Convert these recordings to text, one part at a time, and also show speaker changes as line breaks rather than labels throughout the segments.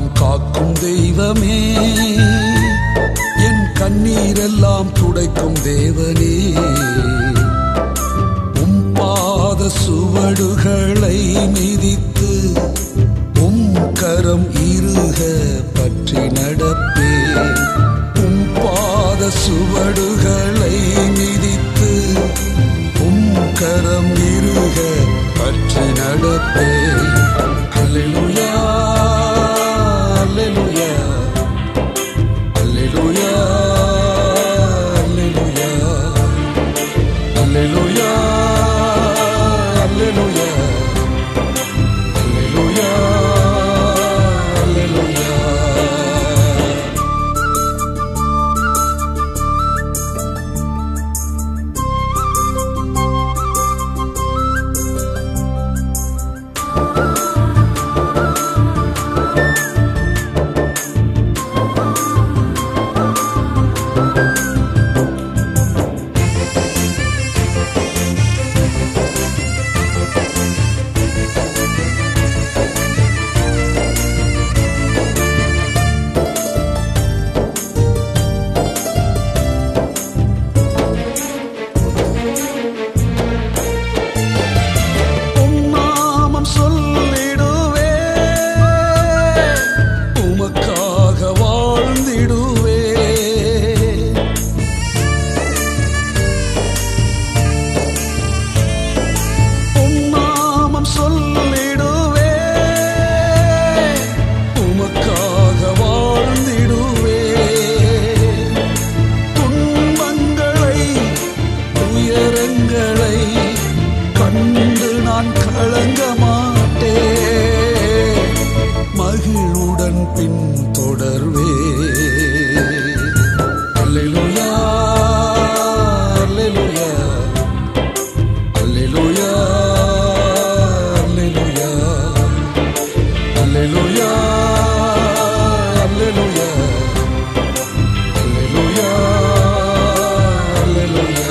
நாளெல்லாம் காக்கும் தெய்வமே என் கண்ணீரெல்லாம் துடைக்கும் தேவனே உம் பாத சுவடுகளை மிதித்து உம் கரம் இருக பற்றி நடப்பேன் உம் பாத சுவடுகளை மிதித்து உம் கரம் இருக பற்றி நடப்பேன் அல்லேலூயா அல்லேலூயா அல்லேலூயா அல்லேலூயா அல்லேலூயா அல்லேலூயா அல்லேலூயா அல்லேலூயா உம் நாமம் சொல்லிடுவே உமக்காக வாழ்ந்திடுவே உம் நாமம் சொல்லிடுவே உமக்காக வாழ்ந்திடுவே துன்பங்களை துயரங்களை கண்டு நான் கலங்க மாட்டேன் மகிழுடன் பின் தொடர்வே அல்லேலூயா அல்லேலூயா அல்லேலூயா அல்லேலூயா அல்லேலூயா அல்லேலூயா அல்லேலூயா அல்லேலூயா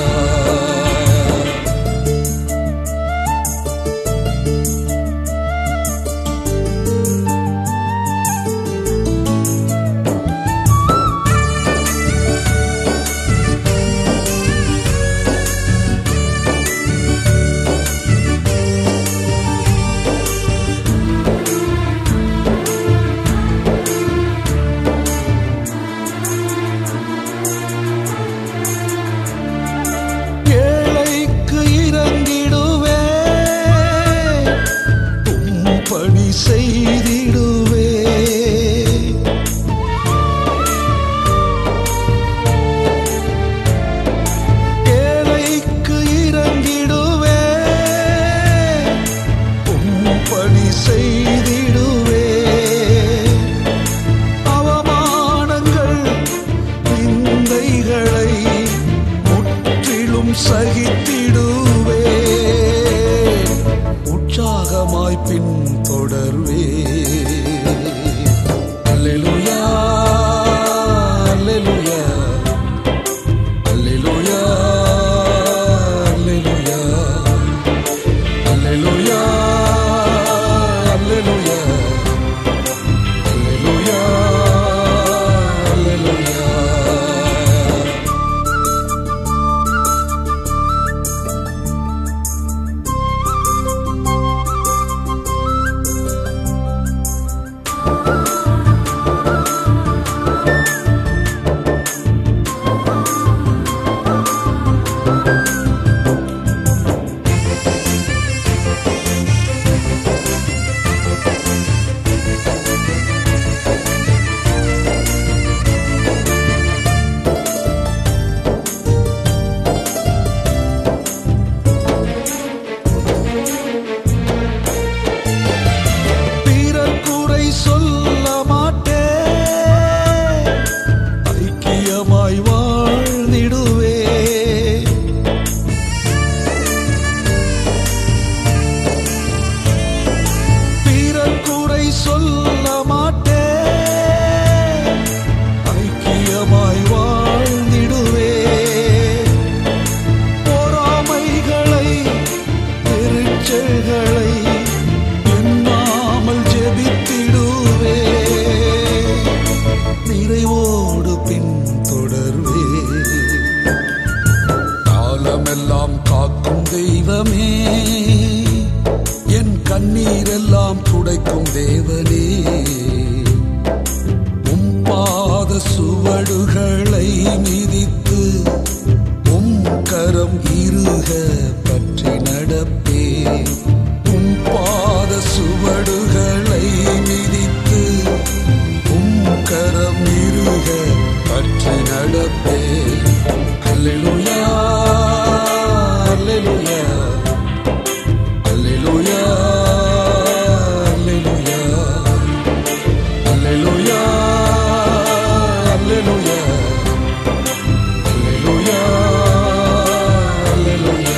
சுவடுகளை மிதித்து உம் கரம் இருக பற்றி நடப்பே உம் பாத சுவடுகளை மிதித்து உம் கரம் இருக பற்றி நடப்பே அல்லேலூயா அல்லேலூயா அல்லேலூயா அல்லேலூயா அல்லேலூயா அல்லேலூயா அல்லேலூயா அல்லேலூயா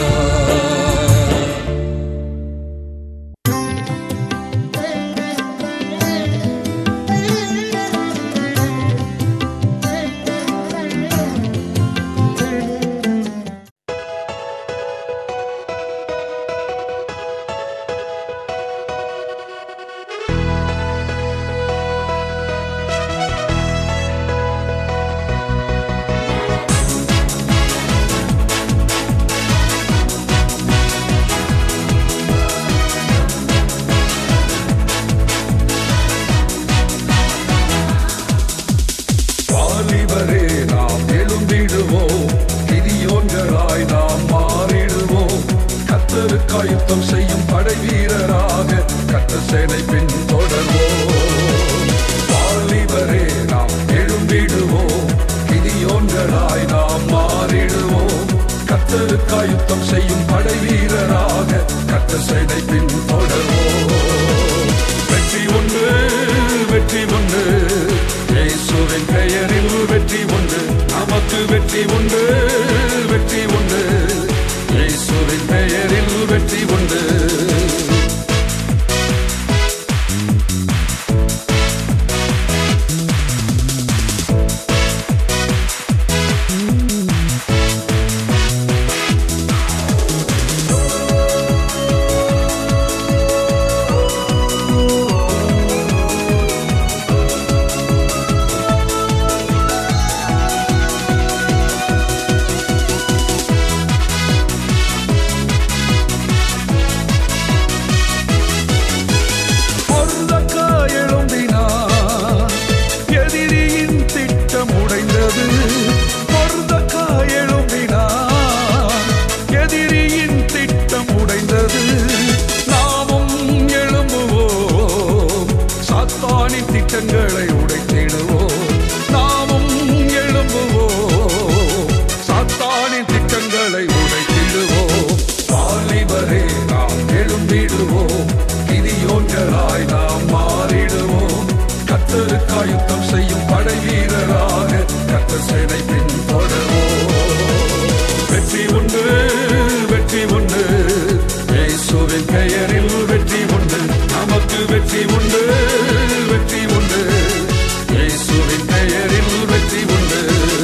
வாலிபரே நாம் எழும்பிடுவோம் கிரியோன்களாய் நாம் மாறிடுவோம் கத்தருக்காய் யுத்தம் செய்யும் படை வீரராக கத்த சேனை பின் தொடர்வோம் வாலிபரே நாம் எழும்பிடுவோம் கிரியோன்களாய் நாம் மாறிடுவோம் கத்தருக்காய் யுத்தம் செய்யும் படை வீரராக கத்த சேனை பின் தொடர்வோம் வெற்றி உண்டு வெற்றி உண்டு இயேசுவின் பெயரில் வெற்றி உண்டு நமக்கு வெற்றி உண்டு வெற்றி உண்டு இயேசுவின் பெயரில் வெற்றி உண்டு
பொருந்தக்கா எழும்பினார் எதிரியின் திட்டம் உடைந்தது பொருந்தக்கா எழும்பினார் எதிரியின் திட்டம் உடைந்தது நாமும் எழும்புவோம் சாத்தானின் திட்டங்களை உடைத்திடுவோம் நாமும் எழும்புவோம் சாத்தானின் திட்டங்களை உடைத்திடுவோம்
வாலிபரே நாம் எழும்பிடுவோம் கிரியோன்களாய் நாம் மாறிடுவோம் கத்தருக்காய் யுத்தம் செய்யும் படை வீரராக கத்த சேனை பின் தொடர்வோம் வெற்றி உண்டு வெற்றி உண்டு இயேசுவின் பெயரில் வெற்றி உண்டு நமக்கு வெற்றி உண்டு வெற்றி உண்டு இயேசுவின் பெயரில் வெற்றி உண்டு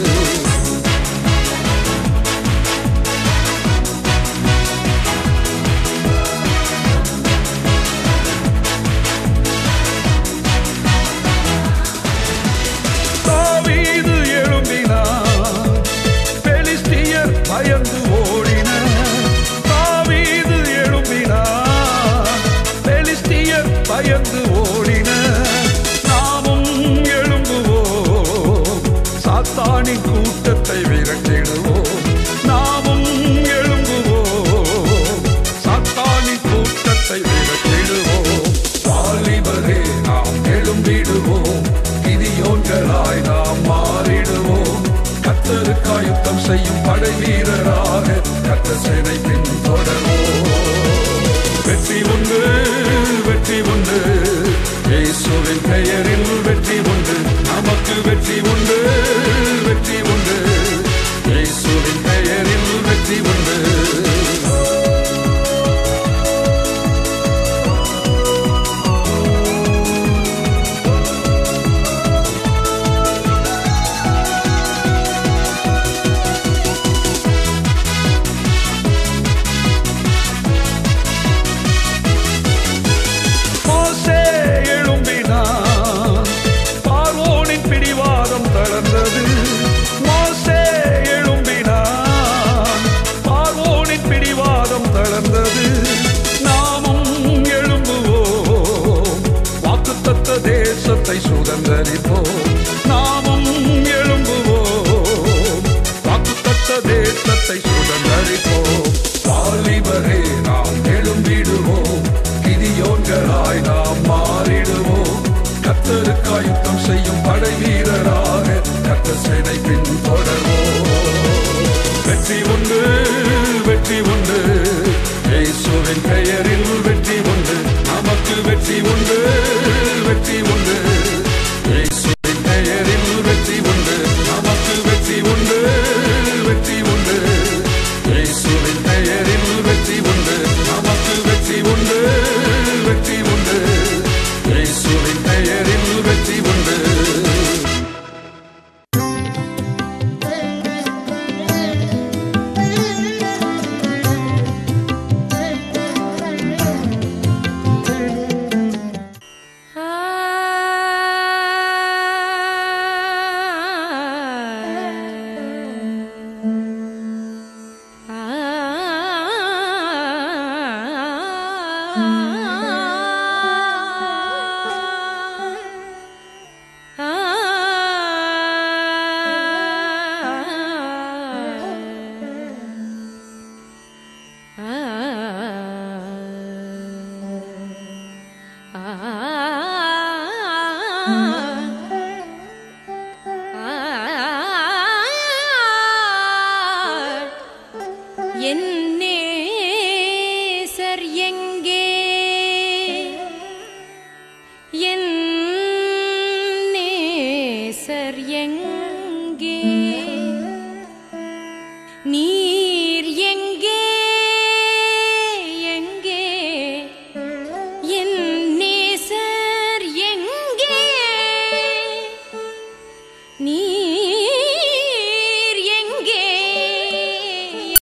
தாவீது எழும்பினார் பெலிஸ்தியர் பயந்து ஓடினர் தாவீது எழும்பினார் பெலிஸ்தியர் பயந்து ஓடினர் நாமும் எழும்புவோம் சாத்தானின் கூட்டத்தை விரட்டிடுவோம் நாமும் எழும்புவோம் சாத்தானின் கூட்டத்தை விரட்டிடுவோம்
வாலிபரே நாம் எழும்பிடுவோம் கிரியோன்களாய் நாம் மாறிடுவோம் கத்தருக்காய் யுத்தம் செய்யும் படை வீரராக கத்த சேனை பின் தொடர்வோம் வெற்றி உண்டு வெற்றி உண்டு இயேசுவின் பெயரில் வெற்றி உண்டு நமக்கு வெற்றி உண்டு வெற்றி உண்டு இயேசுவின் பெயரில் வெற்றி உண்டு
மோசே எழும்பினார் பார்வோனின் பிடிவாதம் தளர்ந்தது மோசே எழும்பினார் பார்வோனின் பிடிவாதம் தளர்ந்தது நாமும் எழும்புவோம் வாக்குத்தத்த தேசத்தை சுதந்தரிப்போம் நாமும் எழும்புவோம்
ஆ